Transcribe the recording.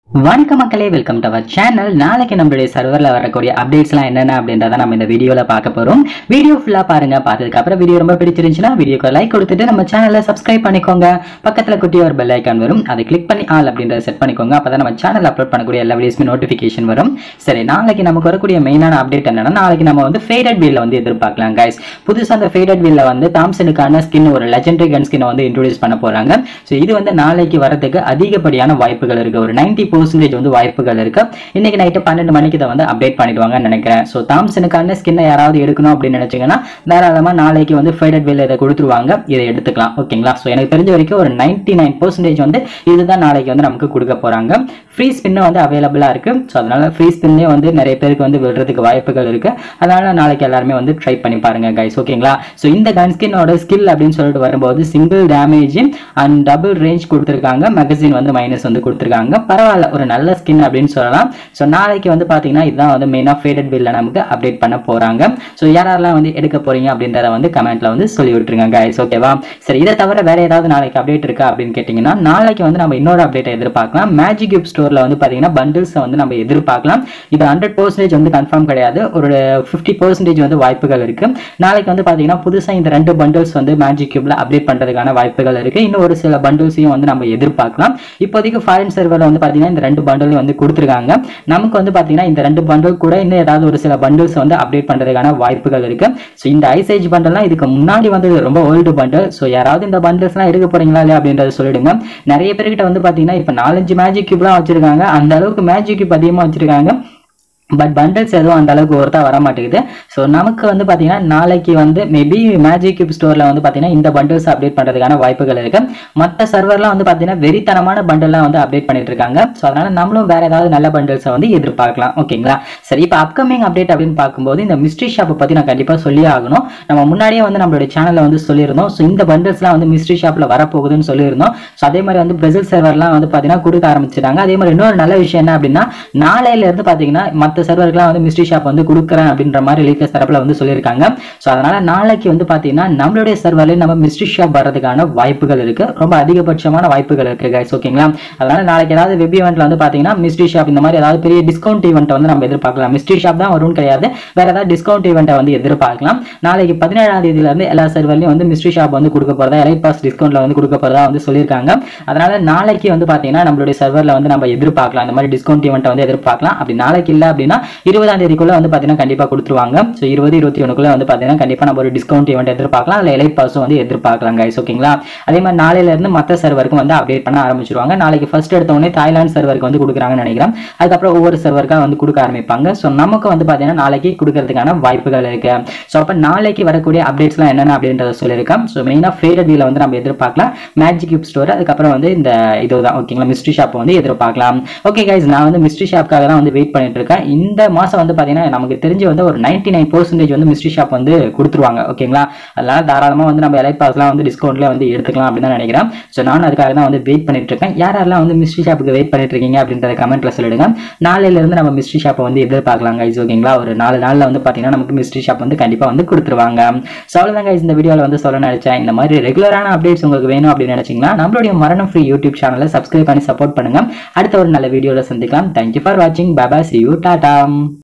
வணக்கம் மக்களே welcome to our channel நாளைக்கு நம்மளுடைய சர்வரில் வரக்கூடிய அப்டேட்ஸ்லாம் என்னென்ன அப்படின்றத நம்ம இந்த வீடியோவில் பார்க்க போகிறோம் வீடியோ ஃபுல்லாக பாருங்க பார்த்ததுக்கு அப்புறம் வீடியோ ரொம்ப பிடிச்சிருந்துச்சுன்னா வீடியோக்கு லைக் கொடுத்துட்டு நம்ம சேனலை சப்ஸ்கிரைப் பண்ணிக்கோங்க பக்கத்தில் குட்டி ஒரு பெல் ஐக்கான் வரும் அதை கிளிக் பண்ணி ஆல் அப்படின்றத செட் பண்ணிக்கோங்க அப்போ தான் நம்ம சேனல் அப்லோட் பண்ணக்கூடிய எல்லா வீடியோஸுமே நோட்டிஃபிகேஷன் வரும் சரி நாளைக்கு நமக்கு வரக்கூடிய மெயினான அப்டேட் என்னன்னா நாளைக்கு நம்ம வந்து ஃபேடட் வீல்ல வந்து எதிர்பார்க்கலாம் கைஸ் புதுசாக அந்த ஃபேடட் வீல்ல வந்து தாம்சனுக்கான ஸ்கின் ஒரு லெஜெண்டரி கன் ஸ்கின் வந்து இன்ட்ரோடியூஸ் பண்ண போறாங்க ஸோ இது வந்து நாளைக்கு வரதுக்கு அதிகப்படியான வாய்ப்புகள் இருக்கு ஒரு நைன்டி பர்சன்டேஜ் வந்து வாய்ப்புகள் இருக்கு இன்னைக்கு நைட்டு பன்னெண்டு மணிக்கு இதை வந்து அப்டேட் பண்ணிடுவாங்கன்னு நினைக்கிறேன் ஸோ தாம்சனுக்கான ஸ்கின்னை யாராவது எடுக்கணும் அப்படின்னு நினைச்சீங்கன்னா தாராளமா நாளைக்கு வந்து ஃபேடட் வீல் இதை கொடுத்துருவாங்க இதை எடுத்துக்கலாம் ஓகேங்களா ஸோ எனக்கு தெரிஞ்ச வரைக்கும் ஒரு நைன்டி நைன் பர்சன்டேஜ் வந்து இதுதான் நாளைக்கு வந்து நமக்கு கொடுக்க போறாங்க ஃப்ரீ ஸ்பின்னும் வந்து அவைலபிளாக இருக்கு ஸோ அதனால ஃப்ரீ ஸ்பின்னே வந்து நிறைய பேருக்கு வந்து விடுறதுக்கு வாய்ப்புகள் இருக்கு அதனால நாளைக்கு எல்லாருமே வந்து ட்ரை பண்ணி பாருங்க கைஸ் ஓகேங்களா ஸோ இந்த கன் ஸ்கின்னோட ஸ்கில் அப்படின்னு சொல்லிட்டு வரும்போது single damage and double range கொடுத்துருக்காங்க மேகசின் வந்து மைனஸ் வந்து கொடுத்துருக்காங்க பரவாயில்ல ஒரு நல்ல ஸ்கின் அப்படின்னு சொல்லலாம் ஸோ நாளைக்கு வந்து பார்த்தீங்கன்னா இதுதான் வந்து மெயினாக ஃபேடட் பில்ல நமக்கு அப்டேட் பண்ண போறாங்க ஸோ யாரெல்லாம் வந்து எடுக்க போறீங்க அப்படின்றத வந்து கமெண்ட்ல வந்து சொல்லி விட்டுருங்க கைஸ் ஓகேவா சரி இதை தவிர வேற ஏதாவது நாளைக்கு அப்டேட் இருக்கா அப்படின்னு கேட்டிங்கன்னா நாளைக்கு வந்து நம்ம இன்னொரு அப்டேட் எதிர்பார்க்கலாம் மேஜிக் கியூப் ஸ்டோர்ல வந்து பார்த்தீங்கன்னா பண்டில்ஸை வந்து நம்ம எதிர்பார்க்கலாம் இது ஹண்ட்ரட் பர்சன்டேஜ் வந்து கன்ஃபார்ம் கிடையாது ஒரு ஃபிஃப்டி பர்சன்டேஜ் வந்து வாய்ப்புகள் இருக்கு நாளைக்கு வந்து பார்த்தீங்கன்னா புதுசாக இந்த ரெண்டு பண்டில்ஸ் வந்து மேஜிக் கியூப்ல அப்டேட் பண்றதுக்கான வாய்ப்புகள் இருக்கு இன்னும் ஒரு சில பண்டில்ஸையும் வந்து நம்ம எதிர்பார்க்கலாம் இப்போதைக்கு ஃபாரின் சர்வரில் வந்து பார்த்தீங்கன்னா இந்த ரெண்டு பண்டில் வந்து கொடுத்துருக்காங்க நமக்கு வந்து பார்த்தீங்கன்னா இந்த ரெண்டு பண்டில் கூட இன்னும் ஏதாவது ஒரு சில பண்டில்ஸ் வந்து அப்டேட் பண்றதுக்கான வாய்ப்புகள் இருக்கு ஸோ இந்த ஐசேஜ் பண்டல்லாம் இதுக்கு முன்னாடி வந்து ரொம்ப ஓல்டு பண்டில் ஸோ யாராவது இந்த பண்டில்ஸ்லாம் எடுக்க போறீங்களா இல்லையா அப்படின்றத சொல்லிடுங்க நிறைய பேர்கிட்ட வந்து பார்த்தீங்கன்னா இப்போ நாலஞ்சு மேஜிக் கியூப்லாம் வச்சிருக்காங்க அந்த அளவுக்கு மேஜிக் கியூப் அதிகமாக வச்சிருக்காங்க பட் பண்டல்ஸ் எதுவும் அந்த அளவுக்கு ஒருத்தா வர மாட்டேங்குது ஸோ நமக்கு வந்து பார்த்தீங்கன்னா நாளைக்கு வந்து மேபி மேஜிக் கியூப் ஸ்டோரில் வந்து பார்த்தீங்கன்னா இந்த பண்டல்ஸ் அப்டேட் பண்ணுறதுக்கான வாய்ப்புகள் இருக்கு மற்ற சர்வர்லாம் வந்து பார்த்தீங்கன்னா வெறித்தனமான பண்டல்லாம் வந்து அப்டேட் பண்ணிட்டு இருக்காங்க ஸோ அதனால நம்மளும் வேற ஏதாவது நல்ல பண்டல்ஸை வந்து எதிர்பார்க்கலாம் ஓகேங்களா சரி இப்போ அப்கமிங் அப்டேட் அப்படின்னு பார்க்கும்போது இந்த மிஸ்ட்ரி ஷாப்பை பற்றி நான் கண்டிப்பாக சொல்லியே ஆகணும் நம்ம முன்னாடியே வந்து நம்மளுடைய சேனலில் வந்து சொல்லியிருந்தோம் ஸோ இந்த பண்டல்ஸ்லாம் வந்து மிஸ்ட்ரி ஷாப்பில் வரப்போகுதுன்னு சொல்லியிருந்தோம் ஸோ அதே மாதிரி வந்து பிரேசில் சர்வர்லாம் வந்து பார்த்தீங்கன்னா கொடுக்க ஆரம்பிச்சிட்டாங்க அதே மாதிரி இன்னொரு நல்ல விஷயம் என்ன அப்படின்னா நாளையில இருந்து பார்த்தீங்கன்னா மற்ற சர்வருக்குலாம் வந்து மிஸ்ட்ரி ஷாப் வந்து கொடுக்குறேன் அப்படின்ற மாதிரி லீக்கர்ஸ் தரப்புல வந்து சொல்லியிருக்காங்க ஸோ அதனால நாளைக்கு வந்து பார்த்தீங்கன்னா நம்மளுடைய சர்வர்லேயே நம்ம மிஸ்ட்ரி ஷாப் வர்றதுக்கான வாய்ப்புகள் இருக்கு ரொம்ப அதிகபட்சமான வாய்ப்புகள் இருக்கு கைஸ் ஓகேங்களா அதனால நாளைக்கு ஏதாவது வெப் ஈவெண்ட்ல வந்து பார்த்தீங்கன்னா மிஸ்ட்ரி ஷாப் இந்த மாதிரி ஏதாவது பெரிய டிஸ்கவுண்ட் ஈவெண்ட் வந்து நம்ம எதிர்பார்க்கலாம் மிஸ்ட்ரி ஷாப் தான் வரும்னு கிடையாது வேற ஏதாவது டிஸ்கவுண்ட் ஈவெண்ட்டை வந்து எதிர்பார்க்கலாம் நாளைக்கு பதினேழாம் தேதியில இருந்து எல்லா சர்வர்லையும் வந்து மிஸ்ட்ரி ஷாப் வந்து கொடுக்க போறதா எலைட் பாஸ் டிஸ்கவுண்ட்ல வந்து கொடுக்க போறதா வந்து சொல்லியிருக்காங்க அதனால நாளைக்கு வந்து பார்த்தீங்கன்னா நம்மளுடைய சர்வர்ல வந்து நம்ம எதிர்பார்க்கலாம் இந்த மாதிரி டிஸ்கவுண்ட் ஈவெண்ட்டை வந்து எதிர்பார்க்கலாம் அப்படி நாளைக்கு இல்லை அப்படின்னா இருபதாம் தேதிக்குள்ள வந்து பார்த்தீங்கன்னா கண்டிப்பாக கொடுத்துருவாங்க ஸோ இருபது இருபத்தி ஒன்றுக்குள்ள வந்து பார்த்தீங்கன்னா கண்டிப்பாக நம்ம ஒரு டிஸ்கவுண்ட் ஈவெண்ட் எதிர்பார்க்கலாம் அதில் எலைட் பாஸும் வந்து எதிர்பார்க்கலாம் கைஸ் ஓகேங்களா அதே மாதிரி நாளையில இருந்து மற்ற சர்வருக்கும் வந்து அப்டேட் பண்ண ஆரம்பிச்சிருவாங்க நாளைக்கு ஃபர்ஸ்ட் எடுத்த உடனே தாய்லாந்து சர்வருக்கு வந்து கொடுக்குறாங்கன்னு நினைக்கிறேன் அதுக்கப்புறம் ஒவ்வொரு சர்வருக்காக வந்து கொடுக்க ஆரம்பிப்பாங்க ஸோ நமக்கு வந்து பார்த்தீங்கன்னா நாளைக்கு கொடுக்கறதுக்கான வாய்ப்புகள் இருக்கு ஸோ அப்போ நாளைக்கு வரக்கூடிய அப்டேட்ஸ்லாம் என்னென்ன அப்படின்றத சொல்லியிருக்கேன் ஸோ மெயினாக ஃபேடட் வீல வந்து நம்ம எதிர்பார்க்கலாம் மேஜிக் கியூப் ஸ்டோர் அதுக்கப்புறம் வந்து இந்த இதுதான் ஓகேங்களா மிஸ்ட்ரி ஷாப் வந்து எதிர்பார்க்கலாம் ஓகே கைஸ் நான் வந்து மிஸ்ட்ரி ஷாப்க்காக தான் வந்து வெயிட் பண்ணிட்டு இருக்கேன் இந்த மாதம் வந்து பார்த்தீங்கன்னா நமக்கு தெரிஞ்சு வந்து ஒரு நைன்டி நைன் பர்சன்டேஜ் வந்து மிஸ்ட்ரி ஷாப் வந்து கொடுத்துருவாங்க ஓகேங்களா அதனால தாராளமாக வந்து நம்ம எலைட் பாஸ்லாம் வந்து டிஸ்கவுண்ட்ல வந்து எடுத்துக்கலாம் அப்படின்னு தான் நினைக்கிறேன் ஸோ நானும் அதுக்காக தான் வந்து வெயிட் பண்ணிட்டு இருக்கேன் யார் யாரெல்லாம் வந்து மிஸ்ட்ரி ஷாப்புக்கு வெயிட் பண்ணிட்டு இருக்கீங்க அப்படின்றத கமெண்ட்ல சொல்லிடுங்க நாளையில இருந்து நம்ம மிஸ்ட்ரி ஷாப்பை வந்து எதிர்பார்க்கலாம் கைஸ் ஓகேங்களா ஒரு நாலு நாளில் வந்து பார்த்தீங்கன்னா நமக்கு மிஸ்ட்ரி ஷாப் வந்து கண்டிப்பாக வந்து கொடுத்துருவாங்க ஸோ அவ்வளோதான் கைஸ் இந்த வீடியோவில் வந்து சொல்ல நினைச்சேன் இந்த மாதிரி ரெகுலரான அப்டேட்ஸ் உங்களுக்கு வேணும் அப்படின்னு நினைச்சீங்கன்னா நம்மளுடைய மரணம் ஃப்ரீ யூடியூப் சேனலை சப்ஸ்கிரைப் பண்ணி சப்போர்ட் பண்ணுங்க அடுத்த ஒரு நல்ல வீடியோவில் சந்திக்கலாம் தேங்க்யூ ஃபார் வாட்சிங் பாபா சி யூ டாடா